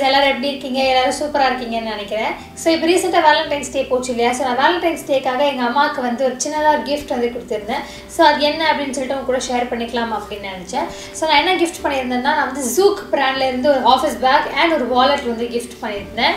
எல்லாரும் எப்படி இருக்கீங்க எல்லாரும் சூப்பராக இருக்கீங்கன்னு நினைக்கிறேன் ஸோ இப்போ ரீசெண்டாக வேலண்டைன்ஸ் டே போச்சு இல்லையா ஸோ நான் வேலண்டைன்ஸ் டேக்காக எங்கள் அம்மாவுக்கு வந்து ஒரு சின்னதாக ஒரு கிஃப்ட் வந்து கொடுத்துருந்தேன் ஸோ அது என்ன அப்படின்னு சொல்லிட்டு உங்க கூட ஷேர் பண்ணிக்கலாம் அப்படின்னு நினச்சேன் ஸோ நான் என்ன கிஃப்ட் பண்ணியிருந்தேன்னா நான் வந்து ஜூக் பிராண்ட்ல இருந்து ஒரு ஆஃபீஸ் பேக் அண்ட் ஒரு வாலெட் வந்து கிஃப்ட் பண்ணியிருந்தேன்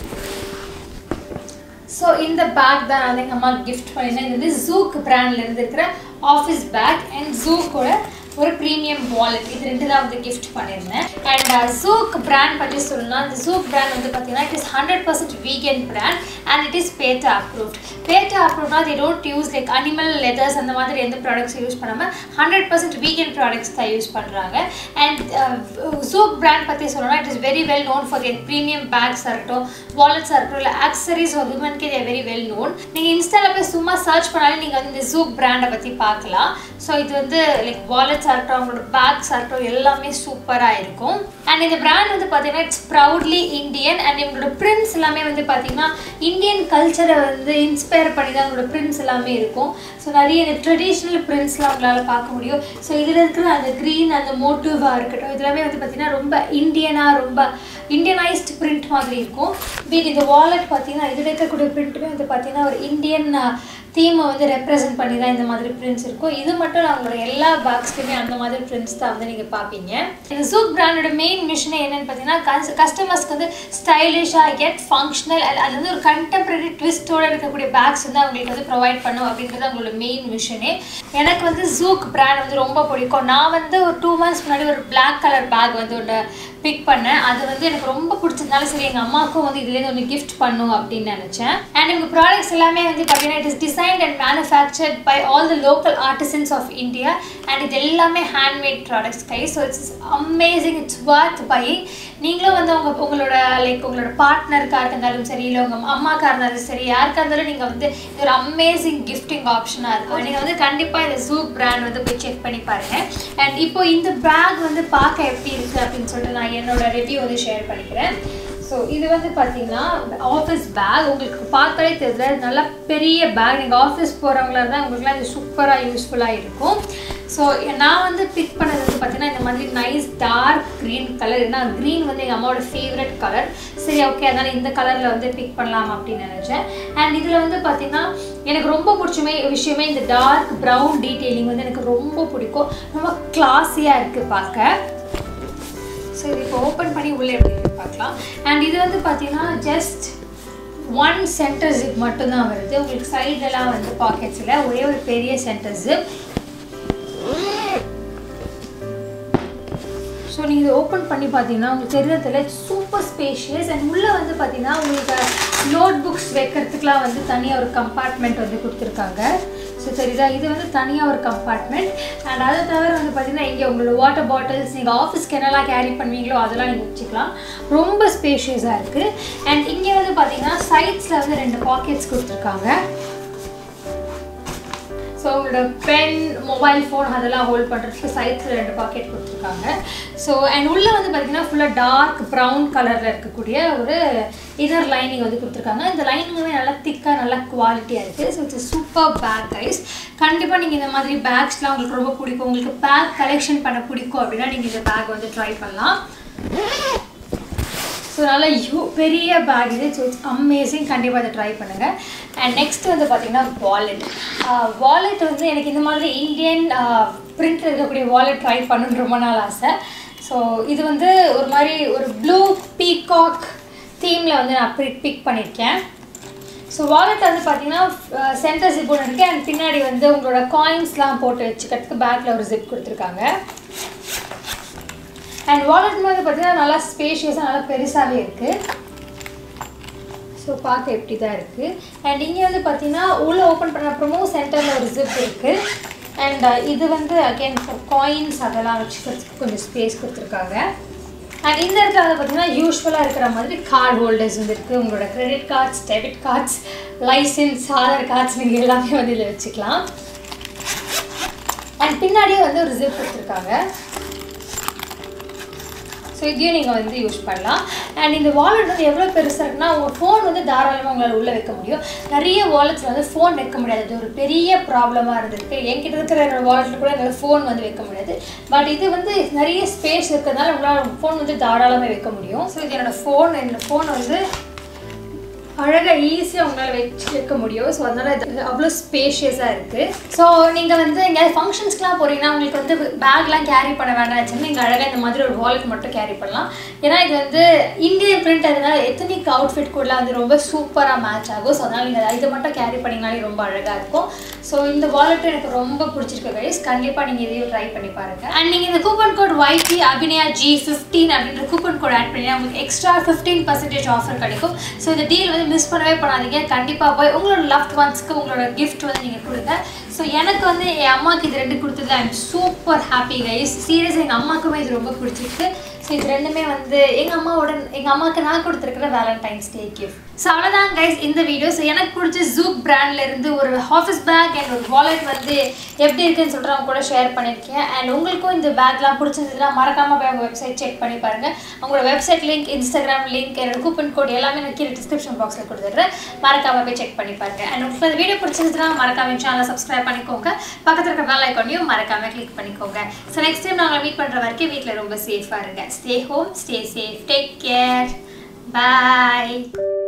ஸோ இந்த பேக் தான் நான் வந்து எங்கள் அம்மாவுக்கு கிஃப்ட் பண்ணியிருந்தேன் இது வந்து ஜூக் பிராண்ட்ல இருந்து இருக்கிற ஆஃபீஸ் பேக் அண்ட் ஜூக்கோட ஒரு ப்ரீமியம் வாலெட் இது ரெண்டு தான் வந்து கிஃப்ட் பண்ணியிருந்தேன் அண்ட் ஜூக் பிராண்ட் பற்றி சொல்லணும்னா இந்த ஜூக் பிராண்ட் வந்து பார்த்தீங்கன்னா it is hundred percent vegan brand and it is PETA approved PETA அப்ரூவ்னா they don't use like animal leathers அந்த மாதிரி எந்த ப்ராடக்ட்ஸ் யூஸ் பண்ணாமல் ஹண்ட்ரட் பர்சன்ட் வீகன் ப்ராடக்ட்ஸ் தான் யூஸ் பண்ணுறாங்க அண்ட் ஜூக் பிராண்ட் பற்றி சொல்லணும்னா it is very well known for their premium பேக்ஸாக இருக்கட்டும் வாலெட்ஸாக இருக்கட்டும் இல்லை ஆக்சரிஸ் ஒரு விமனுக்கு தேர் வெரி வெல் நோன் நீங்கள் இன்ஸ்டாவில் போய் சும்மா சர்ச் பண்ணாலே நீங்கள் வந்து இந்த ஜூக் பிராண்டை பற்றி பார்க்கலாம் ஸோ இது வந்து லைக் வாலெட்ஸாக இருக்கட்டும் அவங்களோட பேக்ஸாக இருக்கட்டும் எல்லாமே சூப்பராக இருக்கும் அண்ட் இந்த பிராண்ட் வந்து பார்த்தீங்கன்னா இட்ஸ் ப்ரௌட்லி இந்தியன் அண்ட் இவங்களோட பிரிண்ட்ஸ் எல்லாமே வந்து பார்த்தீங்கன்னா இந்தியன் கல்ச்சரை வந்து இன்ஸ்பயர் பண்ணி தான் அவங்களோட பிரிண்ட்ஸ் எல்லாமே இருக்கும் ஸோ நிறைய இந்த ட்ரெடிஷ்னல் பிரிண்ட்ஸ்லாம் அவங்களால பார்க்க முடியும் ஸோ இதில் இருக்கிற அந்த க்ரீன் அந்த மோட்டிவாக இருக்கட்டும் இதெல்லாமே வந்து பார்த்தீங்கன்னா ரொம்ப இந்தியனாக ரொம்ப இந்தியனைஸ்ட் பிரிண்ட் மாதிரி இருக்கும் பீட் இந்த வாலெட் பார்த்தீங்கன்னா இதில் இருக்கக்கூடிய பிரிண்ட்டுமே வந்து பார்த்தீங்கன்னா ஒரு இந்தியன் தீமை வந்து ரெப்ரசென்ட் பண்ணி தான் இந்த மாதிரி பிரிண்ட்ஸ் இருக்கும் இது மட்டும் இல்லை, அவங்களோட எல்லா பேக்ஸ்லையுமே அந்த மாதிரி பிரிண்ட்ஸ் தான் வந்து நீங்கள் பார்ப்பீங்க இந்த ஜூக் பிராண்டோட மெயின் மிஷனே என்னன்னு பார்த்தீங்கன்னா கஸ்டமர்ஸ்க்கு வந்து ஸ்டைலிஷாக கெட் ஃபங்க்ஷனல் அது வந்து ஒரு கண்டெம்பரரி ட்விஸ்டோட இருக்கக்கூடிய பேக்ஸ் வந்து அவங்களுக்கு வந்து ப்ரொவைட் பண்ணும் அப்படின்றது அவங்களோட மெயின் மிஷனே எனக்கு வந்து ஜூக் பிராண்ட் வந்து ரொம்ப பிடிக்கும் நான் வந்து ஒரு டூ மந்த்ஸ் முன்னாடி ஒரு Black கலர் பேக் வந்து ஒன்று பிக் பண்ணேன் அது வந்து எனக்கு ரொம்ப பிடிச்சதுனால சரி எங்கள் அம்மாவுக்கும் வந்து இதுலேருந்து ஒன்று கிஃப்ட் பண்ணும் அப்படின்னு நினச்சேன் அண்ட் இவங்க ப்ராடக்ட்ஸ் எல்லாமே வந்து பார்த்தீங்கன்னா it is designed and manufactured by all the local artisans of India and இது எல்லாமே ஹேண்ட்மேட் ப்ராடக்ட்ஸ் கை so it's amazing it's worth buying நீங்களும் வந்து உங்க உங்களோட லைக் உங்களோட பார்ட்னருக்காக இருந்தாலும் சரி இல்லை உங்கள் அம்மாக்காக இருந்தாலும் சரி யாருக்காக இருந்தாலும் நீங்கள் வந்து இது ஒரு அமேசிங் கிஃப்டிங் ஆப்ஷனாக இருக்கும் நீங்கள் வந்து கண்டிப்பாக இந்த ஜூக் பிராண்ட் வந்து போய் செக் பண்ணி பாருங்கள் அண்ட் இப்போ இந்த பேக் வந்து பார்க்க எப்படி இருக்குது அப்படின்னு சொல்லிட்டு நான் என்னோட ரிவ்யூ வந்து ஷேர் பண்ணிக்கிறேன் ஸோ இது வந்து பார்த்தீங்கன்னா ஆஃபீஸ் பேக் உங்களுக்கு பார்த்தாலே தெரியல நல்லா பெரிய பேக் நீங்கள் ஆஃபீஸ் போகிறவங்களா இருந்தால் உங்களுக்குலாம் இது சூப்பராக யூஸ்ஃபுல்லாக இருக்கும் ஸோ நான் வந்து பிக் பண்ணது வந்து பார்த்தீங்கன்னா இந்த மாதிரி நைஸ் டார்க் க்ரீன் கலர் ஏன்னா க்ரீன் வந்து எங்கள் அம்மாவோட ஃபேவரட் கலர் சரி ஓகே அதனால் இந்த கலரில் வந்து பிக் பண்ணலாம் அப்படின்னு நினச்சேன் அண்ட் இதில் வந்து பார்த்தீங்கன்னா எனக்கு ரொம்ப பிடிச்சமே விஷயமே இந்த டார்க் ப்ரௌன் டீட்டெயிலிங் வந்து எனக்கு ரொம்ப பிடிக்கும் ரொம்ப கிளாஸியாக இருக்குது பார்க்க ஸோ இது இப்போ ஓப்பன் பண்ணி உள்ளே எப்படி இருக்குன்னு பார்க்கலாம் அண்ட் இது வந்து பார்த்தீங்கன்னா ஜஸ்ட் ஒன் சென்டர் ஜிப் மட்டும்தான் வருது உங்களுக்கு சைடெல்லாம் வந்து பாக்கெட்ஸில் ஒரே ஒரு பெரிய சென்டர் ஜிப் ஸோ நீங்கள் இதை ஓப்பன் பண்ணி பார்த்தீங்கன்னா உங்களுக்கு தெரியறதுல சூப்பர் ஸ்பேஷியஸ் அண்ட் உள்ளே வந்து பார்த்தீங்கன்னா உங்களுக்கு நோட் புக்ஸ் வைக்கிறதுக்குலாம் வந்து தனியாக ஒரு கம்பார்ட்மெண்ட் வந்து கொடுத்துருக்காங்க ஸோ தெரியுதா இது வந்து தனியாக ஒரு கம்பார்ட்மெண்ட் அண்ட் அதை தவிர வந்து பார்த்தீங்கன்னா இங்கே உங்களோட வாட்டர் பாட்டில்ஸ் நீங்கள் ஆஃபீஸ்க்கு என்னெல்லாம் கேரி பண்ணுவீங்களோ அதெல்லாம் நீங்கள் வச்சுக்கலாம் ரொம்ப ஸ்பேஷியஸாக இருக்குது அண்ட் இங்கே வந்து பார்த்தீங்கன்னா சைட்ஸில் வந்து ரெண்டு பாக்கெட்ஸ் கொடுத்துருக்காங்க ஸோ உங்களோட பென் மொபைல் ஃபோன் அதெல்லாம் ஹோல்ட் பண்ணுறதுக்கு சைட்ஸில் ரெண்டு பாக்கெட் கொடுத்துருக்காங்க ஸோ அண்ட் உள்ளே வந்து பார்த்தீங்கன்னா ஃபுல்லாக டார்க் ப்ரௌன் கலரில் இருக்கக்கூடிய ஒரு இன்னர் லைனிங் வந்து கொடுத்துருக்காங்க இந்த லைனிங்குமே நல்லா திக்காக நல்லா குவாலிட்டியாக இருக்குது so it's super bag guys கண்டிப்பாக நீங்கள் இந்த மாதிரி பேக்ஸ்லாம் உங்களுக்கு ரொம்ப பிடிக்கும் உங்களுக்கு பேக் கலெக்ஷன் பண்ண பிடிக்கும் அப்படின்னா நீங்கள் இந்த பேக் வந்து ட்ரை பண்ணலாம் ஸோ நல்ல யூ பெரிய பேக் இது ஸோ இட்ஸ் அமேசிங் கண்டிப்பாக அதை ட்ரை பண்ணுங்கள் அண்ட் நெக்ஸ்ட் வந்து பார்த்தீங்கன்னா வாலெட் வாலெட் வந்து எனக்கு இந்த மாதிரி இந்தியன் பிரிண்ட் இருக்கக்கூடிய வாலெட் ட்ரை பண்ணணுன்னு ரொம்ப நாள் ஆசை ஸோ இது வந்து ஒரு மாதிரி ஒரு ப்ளூ பீகாக் தீமில் வந்து நான் பிக் பிக் பண்ணியிருக்கேன் ஸோ வாலெட் வந்து பார்த்தீங்கன்னா சென்டர் ஜிப் ஒன்று இருக்குது அண்ட் பின்னாடி வந்து உங்களோட காயின்ஸ்லாம் போட்டு வச்சுக்கிறதுக்கு பேக்கில் ஒரு ஜிப் கொடுத்துருக்காங்க அண்ட் வாலெட் வந்து பார்த்தீங்கன்னா நல்லா ஸ்பேஷியஸாக நல்லா பெருசாகவே இருக்குது ஸோ பார்க்க எப்படி தான் இருக்குது அண்ட் இங்கே வந்து பார்த்தீங்கன்னா உள்ளே ஓப்பன் பண்ண அப்புறமும் சென்டரில் ஒரு ஜிப் இருக்குது அண்ட் இது வந்து அகெயின் காயின்ஸ் அதெல்லாம் வச்சுக்கிறதுக்கு கொஞ்சம் ஸ்பேஸ் கொடுத்துருக்காங்க அண்ட் இந்த இடத்துல வந்து பார்த்தீங்கன்னா யூஸ்வலாக இருக்கிற மாதிரி கார்டு ஹோல்டர்ஸ் வந்து இருக்குது உங்களோட credit cards debit cards licence Aadhaar cards நீங்கள் எல்லாமே வந்து இதில் வச்சுக்கலாம் அண்ட் பின்னாடியே வந்து ஒரு ஜிப் கொடுத்துருக்காங்க ஸோ ஸோ இதையும் நீங்கள் வந்து யூஸ் பண்ணலாம் அண்ட் இந்த வாலெட் வந்து எவ்வளோ பெருசாக இருக்குன்னா உங்கள் ஃபோன் வந்து தாராளமாக உங்களால் உள்ளே வைக்க முடியும் நிறைய வாலெட்ஸில் வந்து ஃபோன் வைக்க முடியாது அது ஒரு பெரிய ப்ராப்ளமாக இருந்திருக்கு என்கிட்ட இருக்கிற என்னோட வாலெட்டில் கூட என்னால் ஃபோன் வந்து வைக்க முடியாது பட் இது வந்து நிறைய ஸ்பேஸ் இருக்கிறதுனால உங்களால் ஃபோன் வந்து தாராளமாக வைக்க முடியும் ஸோ இது என்னோடய ஃபோன் என்னோடய ஃபோன் வந்து அழகாக ஈஸியாக உங்களால் வச்சு வைக்க முடியும் ஸோ அதனால் இது அவ்வளோ ஸ்பேஷியஸாக இருக்குது ஸோ நீங்கள் வந்து எங்கேயாவது ஃபங்க்ஷன்ஸ்க்குலாம் போகிறீங்கன்னா உங்களுக்கு வந்து பேக்லாம் கேரி பண்ண வேண்டாம் நீங்கள் அழகாக இந்த மாதிரி ஒரு வாலெட் மட்டும் கேரி பண்ணலாம் ஏன்னா இது வந்து இந்தியன் பிரிண்ட் அதனால எத்தனிக் அவுட்ஃபிட் கூட வந்து ரொம்ப சூப்பராக மேட்ச் ஆகும் ஸோ அதனால் நீங்கள் இதை மட்டும் கேரி பண்ணிங்கனாலே ரொம்ப அழகாக இருக்கும் ஸோ இந்த வாலெட் எனக்கு ரொம்ப பிடிச்சிருக்கு கைஸ் கண்டிப்பாக நீங்கள் இதையும் ட்ரை பண்ணி பாருங்கள் அண்ட் நீங்கள் இந்த coupon code Y T Abhinaya G fifteen அப்படின்ற கூப்பன் கோட் ஆட் பண்ணி உங்களுக்கு எக்ஸ்ட்ரா ஃபிஃப்டீன் பர்சன்டேஜ் ஆஃபர் கிடைக்கும் ஸோ இந்த டீல் வந்து மிஸ் பண்ணவே பண்ணாதீங்க கண்டிப்பாக போய் உங்களோட லவ்ட் ஒன்ஸ்க்கு உங்களோட கிஃப்ட் வந்து நீங்கள் கொடுங்க ஸோ எனக்கு வந்து என் அம்மாவுக்கு இது ரெண்டு கொடுத்தது I am super happy guys serious எங்கள் அம்மாவுக்குமே இது ரொம்ப பிடிச்சிருக்கு ஸோ இது ரெண்டுமே வந்து எங்கள் அம்மாவோட எங்கள் அம்மாவுக்கு நான் கொடுத்துருக்குற வேலண்டைன்ஸ் டே கிஃப்ட் ஸோ அவ்வளோதான் கைஸ் இந்த வீடியோ ஸோ எனக்கு பிடிச்ச ஜூக் பிராண்ட்ல இருந்து ஒரு ஆஃபீஸ் பேக் அண்ட் ஒரு வாலெட் வந்து எப்படி இருக்குன்னு சொல்லிட்டு அவங்க கூட ஷேர் பண்ணியிருக்கேன் அண்ட் உங்களுக்கும் இந்த பேக்லாம் பிடிச்சிருந்ததுன்னா மறக்காமல் போய் அவங்க வெப்சைட் செக் பண்ணி பாருங்கள் அவங்களோட வெப்சைட் லிங்க் இன்ஸ்டாகிராம் லிங்க் என்னோட கூப்பன் கோட் எல்லாமே நான் கீழே டிஸ்கிரிப்ஷன் பாக்ஸில் கொடுத்துட்றேன் மறக்காமல் போய் செக் பண்ணி பாருங்க அண்ட் உங்களுக்கு இந்த வீடியோ பிடிச்சிருந்ததுன்னா மறக்காம சேனலை சப்ஸ்கிரைப் பண்ணிக்கோங்க பக்கத்தில் இருக்க பெல் ஐக்கானையும் மறக்காம கிளிக் பண்ணிக்கோங்க ஸோ நெக்ஸ்ட் டைம் நாங்கள் மீட் பண்ணுற வரைக்கும் வீட்டில் ரொம்ப சேஃபாக இருங்க stay home stay safe take care பாய்